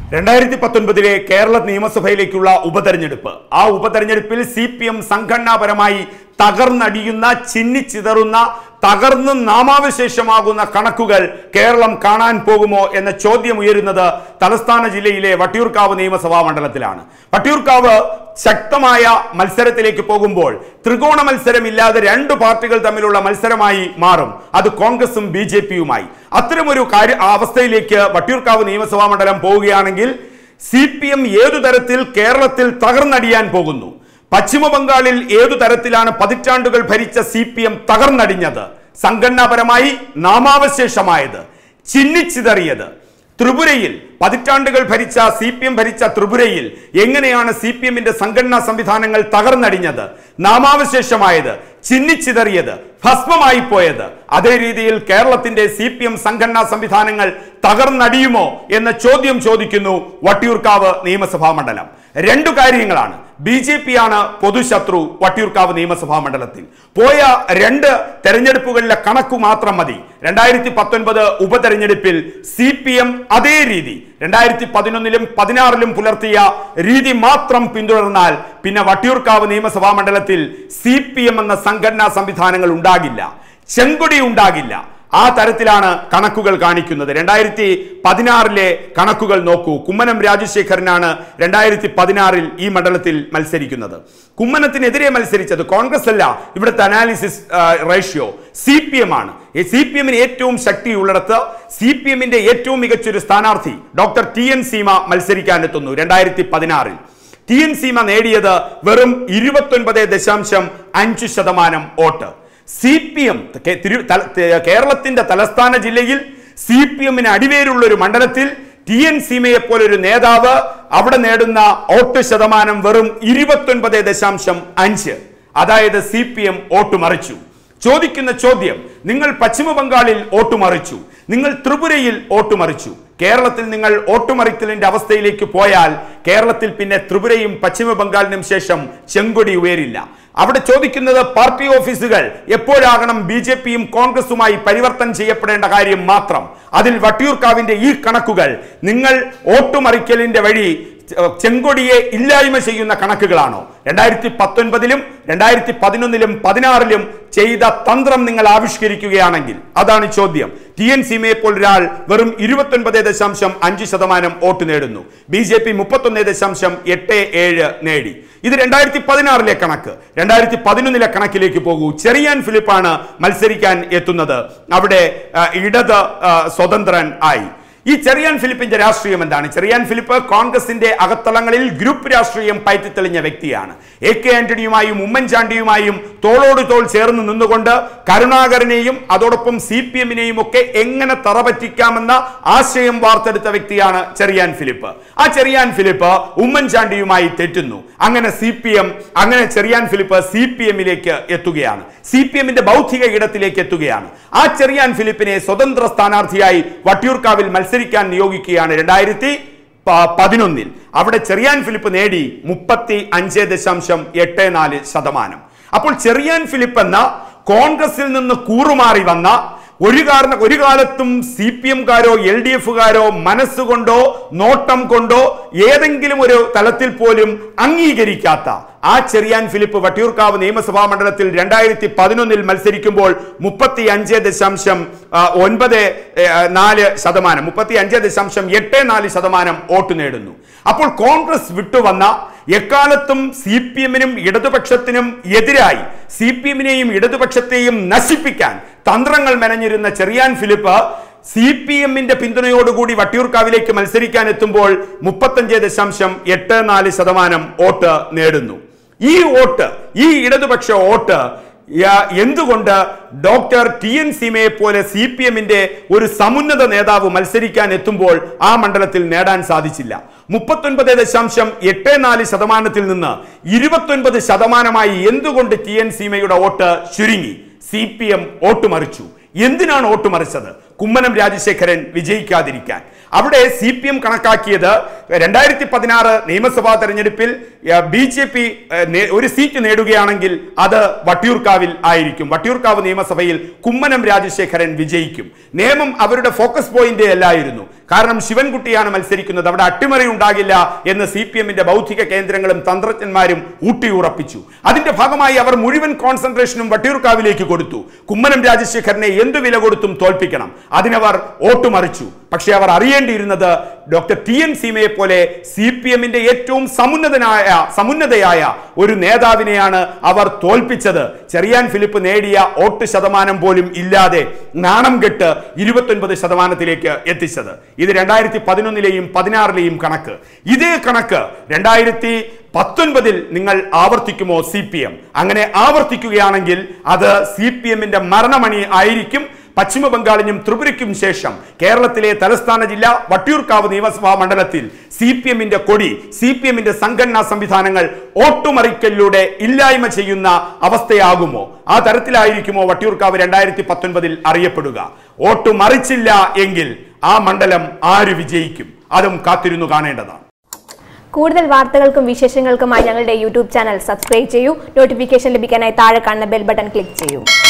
രണ്ടായിരത്തി പത്തൊൻപതിലെ കേരള നിയമസഭയിലേക്കുള്ള ഉപതെരഞ്ഞെടുപ്പ് ആ ഉപതെരഞ്ഞെടുപ്പിൽ സി പി എം സംഘടനാപരമായി തകർന്നടിയുന്ന ചിന്നിച്ചിതറുന്ന തകർന്ന് നാമാവശേഷമാകുന്ന കണക്കുകൾ കേരളം കാണാൻ പോകുമോ എന്ന ചോദ്യം ഉയരുന്നത് തലസ്ഥാന ജില്ലയിലെ വട്ടിയൂർക്കാവ് നിയമസഭാ മണ്ഡലത്തിലാണ് വട്ടിയൂർക്കാവ് ശക്തമായ മത്സരത്തിലേക്ക് പോകുമ്പോൾ ത്രികോണ മത്സരമില്ലാതെ രണ്ട് പാർട്ടികൾ തമ്മിലുള്ള മത്സരമായി മാറും അത് കോൺഗ്രസും ബി ജെ പിയുമായി അത്തരമൊരു കാര്യ ആ അവസ്ഥയിലേക്ക് വട്ടിയൂർക്കാവ് നിയമസഭാ മണ്ഡലം പോവുകയാണെങ്കിൽ സി പി എം ഏതു തരത്തിൽ കേരളത്തിൽ തകർന്നടിയാൻ പോകുന്നു പശ്ചിമ ബംഗാളിൽ ഏതു തരത്തിലാണ് പതിറ്റാണ്ടുകൾ ഭരിച്ച സി പി എം തകർന്നടിഞ്ഞത് സംഘടനാപരമായി നാമാവശേഷമായത് ചിന്നിച്ചിതറിയത് ത്രിപുരയിൽ പതിറ്റാണ്ടുകൾ ഭരിച്ച സി പി എം ഭരിച്ച ത്രിപുരയിൽ എങ്ങനെയാണ് സി പി എമ്മിന്റെ സംഘടനാ സംവിധാനങ്ങൾ തകർന്നടിഞ്ഞത് നാമാവശേഷമായത് ചിന്നിച്ചിതറിയത് ഭസ്മമായി പോയത് അതേ രീതിയിൽ കേരളത്തിന്റെ സി പി എം സംഘടനാ സംവിധാനങ്ങൾ തകർന്നടിയുമോ എന്ന ചോദ്യം ചോദിക്കുന്നു വട്ടിയൂർക്കാവ് നിയമസഭാ മണ്ഡലം രണ്ടു കാര്യങ്ങളാണ് ബി ജെ പി ആണ് പൊതുശത്രു വട്ടിയൂർക്കാവ് നിയമസഭാ മണ്ഡലത്തിൽ പോയ രണ്ട് തെരഞ്ഞെടുപ്പുകളിലെ കണക്കു മാത്രം മതി രണ്ടായിരത്തി പത്തൊൻപത് ഉപതെരഞ്ഞെടുപ്പിൽ സി പി എം അതേ രീതി രണ്ടായിരത്തി പതിനൊന്നിലും പതിനാറിലും പുലർത്തിയ രീതി മാത്രം പിന്തുടർന്നാൽ പിന്നെ വട്ടിയൂർക്കാവ് നിയമസഭാ മണ്ഡലത്തിൽ സി പി എം എന്ന സംഘടനാ സംവിധാനങ്ങൾ ഉണ്ടാകില്ല ചെങ്കൊടി ഉണ്ടാകില്ല ആ തരത്തിലാണ് കണക്കുകൾ കാണിക്കുന്നത് രണ്ടായിരത്തി പതിനാറിലെ കണക്കുകൾ നോക്കൂ കുമ്മനം രാജശേഖരനാണ് രണ്ടായിരത്തി പതിനാറിൽ ഈ മണ്ഡലത്തിൽ മത്സരിക്കുന്നത് കുമ്മനത്തിനെതിരെ മത്സരിച്ചത് കോൺഗ്രസ് അല്ല ഇവിടുത്തെ analysis ratio C P M ആണ് സി പി എമ്മിന് ഏറ്റവും ശക്തിയുള്ളിടത്ത് സി പി എമ്മിന്റെ ഏറ്റവും മികച്ചൊരു സ്ഥാനാർത്ഥി ഡോക്ടർ ടി എൻ സീമ മത്സരിക്കാനെത്തുന്നു രണ്ടായിരത്തി പതിനാറിൽ ടി എൻ സീമ നേടിയത് വെറും ഇരുപത്തൊൻപത് ദശാംശം അഞ്ച് ശതമാനം വോട്ട് സി പി എം കേരളത്തിന്റെ തലസ്ഥാന ജില്ലയിൽ സി പി എമ്മിന് അടിവേരുള്ള ഒരു മണ്ഡലത്തിൽ ടി എൻ സീമയെ പോലെ ഒരു നേതാവ് അവിടെ നേടുന്ന വോട്ട് ശതമാനം വെറും ഇരുപത്തൊൻപത് ദശാംശം അഞ്ച് അതായത് സി പി എം വോട്ട് മറിച്ചു ചോദിക്കുന്ന ചോദ്യം നിങ്ങൾ പശ്ചിമ ബംഗാളിൽ വോട്ട് മറിച്ചു നിങ്ങൾ ത്രിപുരയിൽ വോട്ട് മറിച്ചു കേരളത്തിൽ നിങ്ങൾ ഓട്ടുമറിക്കലിന്റെ അവസ്ഥയിലേക്ക് പോയാൽ കേരളത്തിൽ പിന്നെ ത്രിപുരയും പശ്ചിമ ബംഗാളിനും ശേഷം ചെങ്കൊടി ഉയരില്ല അവിടെ ചോദിക്കുന്നത് പാർട്ടി ഓഫീസുകൾ എപ്പോഴാകണം ബി ജെ പിയും കോൺഗ്രസുമായി പരിവർത്തനം ചെയ്യപ്പെടേണ്ട കാര്യം മാത്രം അതിൽ വട്ടിയൂർക്കാവിന്റെ ഈ കണക്കുകൾ നിങ്ങൾ ഓട്ടുമറിക്കലിന്റെ വഴി ചെങ്കൊടിയെ ഇല്ലായ്മ ചെയ്യുന്ന കണക്കുകളാണോ രണ്ടായിരത്തി പത്തൊൻപതിലും രണ്ടായിരത്തി പതിനൊന്നിലും പതിനാറിലും ചെയ്ത തന്ത്രം നിങ്ങൾ ആവിഷ്കരിക്കുകയാണെങ്കിൽ അതാണ് ചോദ്യം ടി എൻ സീമയെ പോലെ ഒരാൾ വെറും ഇരുപത്തൊൻപത് ദശാംശം അഞ്ച് ശതമാനം വോട്ട് നേടുന്നു ബി ജെ പി മുപ്പത്തൊന്ന് ദശാംശം എട്ട് ഏഴ് നേടി ഇത് രണ്ടായിരത്തി പതിനാറിലെ കണക്ക് രണ്ടായിരത്തി പതിനൊന്നിലെ കണക്കിലേക്ക് പോകൂ ചെറിയാൻ ഫിലിപ്പാണ് മത്സരിക്കാൻ എത്തുന്നത് അവിടെ ആ, ഇടത് ആ, സ്വതന്ത്രൻ ആയി ഈ ചെറിയാൻ ഫിലിപ്പിന്റെ രാഷ്ട്രീയം എന്താണ് ചെറിയാൻ ഫിലിപ്പ് കോൺഗ്രസിന്റെ അകത്തളങ്ങളിൽ ഗ്രൂപ്പ് രാഷ്ട്രീയം പയറ്റിത്തെളിഞ്ഞ വ്യക്തിയാണ് എ കെ ആന്റണിയുമായും ഉമ്മൻചാണ്ടിയുമായും തോളോട് തോൾ ചേർന്ന് നിന്നുകൊണ്ട് കരുണാകരനെയും അതോടൊപ്പം സി പി എമ്മിനെയും ഒക്കെ എങ്ങനെ തറപറ്റിക്കാമെന്ന ആശയം വാർത്തെടുത്ത വ്യക്തിയാണ് ചെറിയാൻ ഫിലിപ്പ് ആ ചെറിയാൻ ഫിലിപ്പ് ഉമ്മൻചാണ്ടിയുമായി തെറ്റുന്നു അങ്ങനെ സി പി എം അങ്ങനെ ചെറിയാൻ ഫിലിപ്പ് സി പി എമ്മിലേക്ക് എത്തുകയാണ് സി പി എമ്മിന്റെ ബൗദ്ധിക ഇടത്തിലേക്ക് എത്തുകയാണ് ആ ചെറിയാൻ ഫിലിപ്പിനെ സ്വതന്ത്ര സ്ഥാനാർത്ഥിയായി വട്ടിയൂർക്കാവിൽ മത്സരിക്കാൻ നിയോഗിക്കുകയാണ് രണ്ടായിരത്തി പ- പതിനൊന്നിൽ അവിടെ ചെറിയാൻ ഫിലിപ്പ് നേടി മുപ്പത്തി അഞ്ച് ദശാംശം എട്ട് നാല് ശതമാനം അപ്പോൾ ചെറിയാൻ ഫിലിപ്പ് എന്ന കോൺഗ്രസിൽ നിന്ന് കൂറുമാറി വന്ന ഒരു കാരണ ഒരു കാലത്തും സി പി എംകാരോ എൽ ഡി എഫുകാരോ മനസ്സുകൊണ്ടോ നോട്ടം കൊണ്ടോ ഏതെങ്കിലും ഒരു തലത്തിൽ പോലും അംഗീകരിക്കാത്ത ആ ചെറിയാൻ ഫിലിപ്പ് വട്ടിയൂർക്കാവ് നിയമസഭാ മണ്ഡലത്തിൽ രണ്ടായിരത്തി പതിനൊന്നിൽ മത്സരിക്കുമ്പോൾ മുപ്പത്തി അഞ്ച് ദശാംശം ആ, ഒൻപത് ഏ, നാല് ശതമാനം മുപ്പത്തി അഞ്ച് ദശാംശം എട്ട് നാല് ശതമാനം വോട്ട് നേടുന്നു അപ്പോൾ കോൺഗ്രസ് വിട്ടുവന്ന എക്കാലത്തും സി പി എമ്മിനും ഇടതുപക്ഷത്തിനും എതിരായി സി പി എമ്മിനെയും ഇടതുപക്ഷത്തെയും നശിപ്പിക്കാൻ തന്ത്രങ്ങൾ മെനഞ്ഞിരുന്ന ചെറിയാൻ ഫിലിപ്പ് സി പി എമ്മിന്റെ പിന്തുണയോടുകൂടി വട്ടിയൂർക്കാവിലേക്ക് മത്സരിക്കാൻ എത്തുമ്പോൾ മുപ്പത്തഞ്ച് ദശാംശം എട്ട് നാല് ശതമാനം വോട്ട് നേടുന്നു ഈ വോട്ട് ഈ ഇടതുപക്ഷ വോട്ട് യ- എന്തുകൊണ്ട് ഡോക്ടർ ടി എൻ സീമയെ പോലെ സി പി എമ്മിന്റെ ഒരു സമുന്നത നേതാവ് മത്സരിക്കാൻ എത്തുമ്പോൾ ആ മണ്ഡലത്തിൽ നേടാൻ സാധിച്ചില്ല മുപ്പത്തൊൻപത് ദശാംശം എട്ട് നാല് ശതമാനത്തിൽ നിന്ന് ഇരുപത്തൊൻപത് ശതമാനമായി എന്തുകൊണ്ട് ടി എൻ സീമയുടെ വോട്ട് ചുരുങ്ങി സി പി എം വോട്ട് മറിച്ചു എന്തിനാണ് വോട്ട് മറിച്ചത് കുമ്മനം രാജശേഖരൻ വിജയിക്കാതിരിക്കാൻ അവിടെ സി പി എം കണക്കാക്കിയത് രണ്ടായിരത്തി പതിനാറ് നിയമസഭാ തെരഞ്ഞെടുപ്പിൽ ബി ജെ പി ഒരു സീറ്റ് നേടുകയാണെങ്കിൽ അത് വട്ടിയൂർക്കാവിൽ ആയിരിക്കും വട്ടിയൂർക്കാവ് നിയമസഭയിൽ കുമ്മനം രാജശേഖരൻ വിജയിക്കും നിയമം അവരുടെ ഫോക്കസ് പോയിന്റ് അല്ലായിരുന്നു കാരണം ശിവൻകുട്ടിയാണ് മത്സരിക്കുന്നത് അവിടെ അട്ടിമറി ഉണ്ടാകില്ല എന്ന് സി പി എമ്മിന്റെ ബൗദ്ധിക കേന്ദ്രങ്ങളും തന്ത്രജ്ഞന്മാരും ഊട്ടിയുറപ്പിച്ചു അതിന്റെ ഭാഗമായി അവർ മുഴുവൻ കോൺസെൻട്രേഷനും വട്ടിയൂർക്കാവിലേക്ക് കൊടുത്തു കുമ്മനം രാജശേഖരനെ എന്തു വില കൊടുത്തും തോൽപ്പിക്കണം അതിനവർ വോട്ടുമറിച്ചു പക്ഷേ അവർ അറിയേണ്ടിയിരുന്നത് ഡോക്ടർ ടി എൻ സീമയെ പോലെ സി പി എമ്മിന്റെ ഏറ്റവും സമുന്നതനായ സമുന്നതയായ ഒരു നേതാവിനെയാണ് അവർ തോൽപ്പിച്ചത് ചെറിയാൻ ഫിലിപ്പ് നേടിയ വോട്ട് ശതമാനം പോലും ഇല്ലാതെ നാണം കെട്ട് ഇരുപത്തൊൻപത് ശതമാനത്തിലേക്ക് എത്തിച്ചത് ഇത് രണ്ടായിരത്തി പതിനൊന്നിലെയും പതിനാറിലെയും കണക്ക് ഇതേ കണക്ക് രണ്ടായിരത്തി പത്തൊൻപതിൽ നിങ്ങൾ ആവർത്തിക്കുമോ സി പി എം അങ്ങനെ ആവർത്തിക്കുകയാണെങ്കിൽ അത് സി പി എമ്മിന്റെ മരണമണി ആയിരിക്കും പശ്ചിമ ബംഗാളിനും ത്രിപുരയ്ക്കും ശേഷം കേരളത്തിലെ തലസ്ഥാന ജില്ല വട്ടിയൂർക്കാവ് നിയമസഭാ മണ്ഡലത്തിൽ സി പി എമ്മിന്റെ കൊടി സി പി എമ്മിന്റെ സംഘടനാ സംവിധാനങ്ങൾ ഓട്ടുമറിക്കലിലൂടെ ഇല്ലായ്മ ചെയ്യുന്ന അവസ്ഥയാകുമോ ആ തരത്തിലായിരിക്കുമോ വട്ടിയൂർക്കാവ് രണ്ടായിരത്തി പത്തൊൻപതിൽ അറിയപ്പെടുക വോട്ട് മറിച്ചില്ല എങ്കിൽ ആ മണ്ഡലം ആര് വിജയിക്കും അതും കാത്തിരുന്നു കാണേണ്ടതാണ് കൂടുതൽ വാർത്തകൾക്കും വിശേഷങ്ങൾക്കുമായി ഞങ്ങളുടെ യൂട്യൂബ് ചാനൽ സബ്സ്ക്രൈബ് ചെയ്യൂ നോട്ടിഫിക്കേഷൻ ലഭിക്കാനായി താഴെ കാണുന്ന ബെൽ ബട്ടൺ ക്ലിക്ക് ചെയ്യൂ